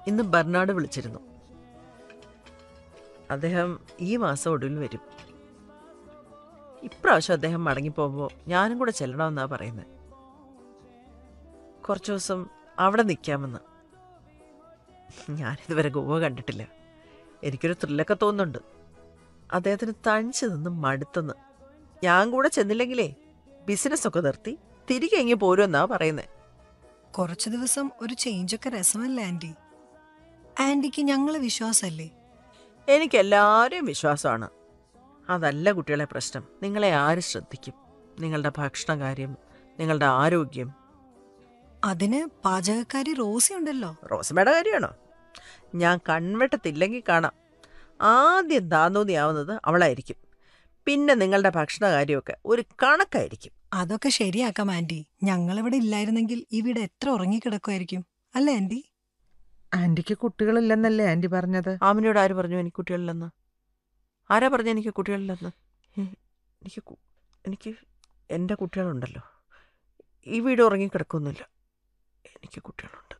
ഇന്ന് ബർണാഡ് വിളിച്ചിരുന്നു അദ്ദേഹം ഈ മാസം ഒടുവിൽ വരും ഇപ്രാവശ്യം അദ്ദേഹം മടങ്ങിപ്പോകുമ്പോൾ ഞാനും കൂടെ ചെല്ലണമെന്നാണ് പറയുന്നത് കുറച്ച് ദിവസം അവിടെ നിൽക്കാമെന്ന് ഞാനിതുവരെ ഗോവ കണ്ടിട്ടില്ല എനിക്കൊരു ത്രില്ലൊക്കെ തോന്നുന്നുണ്ട് അദ്ദേഹത്തിന് തണിച്ചു നിന്ന് മടുത്തെന്ന് ഞാൻ കൂടെ ചെന്നില്ലെങ്കിലേ ബിസിനസ്സൊക്കെ നിർത്തി തിരികെ ഇങ്ങ് പോരുമെന്നാ പറയുന്നത് കുറച്ചു ദിവസം ഒരു ചേഞ്ചൊക്കെ രസമല്ലേ ആന്റി ആന്റിക്ക് ഞങ്ങളെ വിശ്വാസല്ലേ എനിക്ക് എല്ലാവരെയും വിശ്വാസമാണ് അതല്ല കുട്ടികളെ പ്രശ്നം നിങ്ങളെ ആര് ശ്രദ്ധിക്കും നിങ്ങളുടെ ഭക്ഷണ കാര്യം നിങ്ങളുടെ ആരോഗ്യം അതിന് പാചകക്കാരി റോസി ഉണ്ടല്ലോ റോസമ്മയുടെ കാര്യമാണോ ഞാൻ കൺവെട്ടത്തില്ലെങ്കിൽ കാണാം ആദ്യം താന്നൂന്നിയാവുന്നത് അവളായിരിക്കും പിന്നെ നിങ്ങളുടെ ഭക്ഷണ കാര്യമൊക്കെ ഒരു കണക്കായിരിക്കും അതൊക്കെ ശരിയാക്കാം ആന്റി ഞങ്ങളിവിടെ ഇല്ലായിരുന്നെങ്കിൽ ഈ വീട് എത്ര ഉറങ്ങിക്കിടക്കുമായിരിക്കും അല്ലേ ആന്റി ആന്റിക്ക് കുട്ടികളില്ലെന്നല്ലേ ആന്റി പറഞ്ഞത് ആമിനോട് ആര് പറഞ്ഞു എനിക്ക് കുട്ടികളില്ലെന്ന് ആരാ പറഞ്ഞു എനിക്ക് കുട്ടികളില്ലെന്ന് ഏ, എനിക്ക് കു- എനിക്ക് എൻ്റെ കുട്ടികളുണ്ടല്ലോ ഈ വീട് ഉറങ്ങിക്കിടക്കൊന്നുമില്ല എനിക്ക് കുട്ടികളുണ്ട്